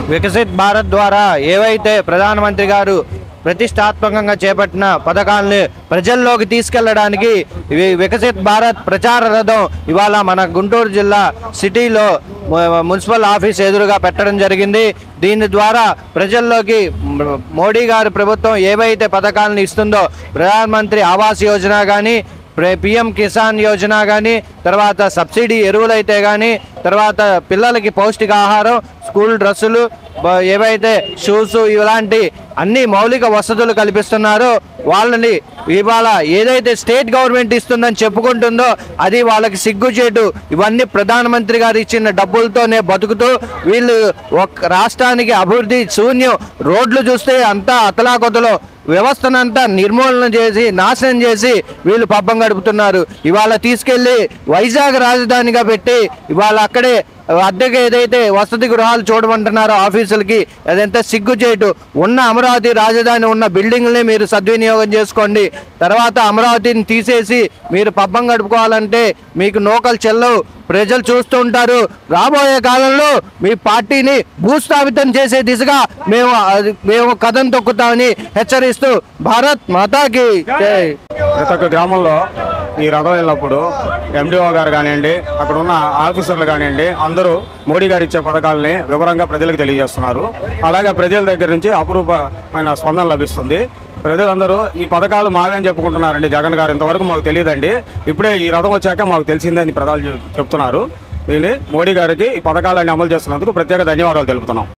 వికసిత్ భారత్ ద్వారా ఏవైతే ప్రధానమంత్రి గారు ప్రతిష్టాత్మకంగా చేపట్టిన పథకాలని ప్రజల్లోకి తీసుకెళ్లడానికి ఇవి వికసిత్ భారత్ ప్రచార రథం ఇవాళ మన గుంటూరు జిల్లా సిటీలో ము- మున్సిపల్ ఆఫీస్ ఎదురుగా పెట్టడం జరిగింది దీని ద్వారా ప్రజల్లోకి మ- మోడీ గారి ప్రభుత్వం ఏవైతే పథకాలను ఇస్తుందో ప్రధానమంత్రి ఆవాస్ యోజన కానీ పిఎం కిసాన్ యోజన కానీ తర్వాత సబ్సిడీ ఎరువులైతే కానీ తర్వాత పిల్లలకి పౌష్టికాహారం స్కూల్ డ్రెస్సులు బ- ఏవైతే షూస్ ఇలాంటి అన్ని మౌలిక వసతులు కల్పిస్తున్నారో వాళ్ళని ఇవాళ ఏదైతే స్టేట్ గవర్నమెంట్ ఇస్తుందని చెప్పుకుంటుందో అది వాళ్ళకి సిగ్గుచేటు ఇవన్నీ ప్రధానమంత్రి గారు ఇచ్చిన డబ్బులతోనే బతుకుతూ వీళ్ళు ఒక రాష్ట్రానికి అభివృద్ధి శూన్యం రోడ్లు చూస్తే అంతా అతలాకొతలో వ్యవస్థనంతా నిర్మూలన చేసి నాశనం చేసి వీళ్ళు పబ్బం గడుపుతున్నారు ఇవాళ తీసుకెళ్లి వైజాగ్ రాజధానిగా పెట్టి ఇవాళ అక్కడే అద్దెకి ఏదైతే వసతి గృహాలు చూడమంటున్నారో ఆఫీసులకి అదంతా సిగ్గుచేటు ఉన్న అమరావతి రాజధాని ఉన్న బిల్డింగ్ని మీరు సద్వినియోగం చేసుకోండి తర్వాత అమరావతిని తీసేసి మీరు పబ్బం గడుపుకోవాలంటే మీకు నోకలు చెల్లవు ప్రజలు చూస్తూ ఉంటారు రాబోయే కాలంలో మీ పార్టీని భూస్థాపితం చేసే దిశగా మేము అది- మేము కథం తొక్కుతామని హెచ్చరిస్తూ భారత్ మాతాకి జై ప్రతి ఒక్క గ్రామంలో ఈ రథం వెళ్ళినప్పుడు ఎండిఓ గారు కానివ్వండి అక్కడ ఉన్న ఆఫీసర్లు కానివ్వండి అందరూ మోడీ గారు ఇచ్చే పథకాలని వివరంగా ప్రజలకు తెలియజేస్తున్నారు అలాగే ప్రజల దగ్గర నుంచి అపురూపమైన స్పందన లభిస్తుంది ప్రజలందరూ ఈ పథకాలు మావే అని చెప్పుకుంటున్నారండి జగన్ గారు ఇంతవరకు మాకు తెలియదండి ఇప్పుడే ఈ రథం వచ్చాక మాకు తెలిసిందని ప్రజలు చెప్తున్నారు దీన్ని మోడీ గారికి ఈ పథకాలన్నీ అమలు చేస్తున్నందుకు ప్రత్యేక ధన్యవాదాలు తెలుపుతున్నాం